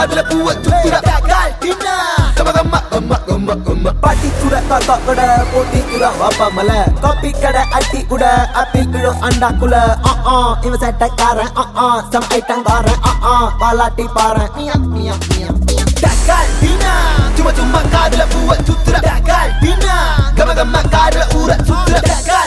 காதுல பூவ சுத்துற காட்டினா கமகம்மா கம்மா கம்மா கம்மா பாட்டி கூட காக்கா கூட போட்டி கூட வாப்பா மல காப்பி கடை அட்டி கூட ஆப்பிள் கிலோ அண்டா குல ஆ இவன் சட்டக்காரன் ஆ சம் ஐட்டங்காரன் ஆ பாலாட்டி பாறேன் மியா மியா மியா காட்டினா சும்மா சும்மா காதுல பூவ சுத்துற காட்டினா கமகம்மா காதுல ஊற சுத்துற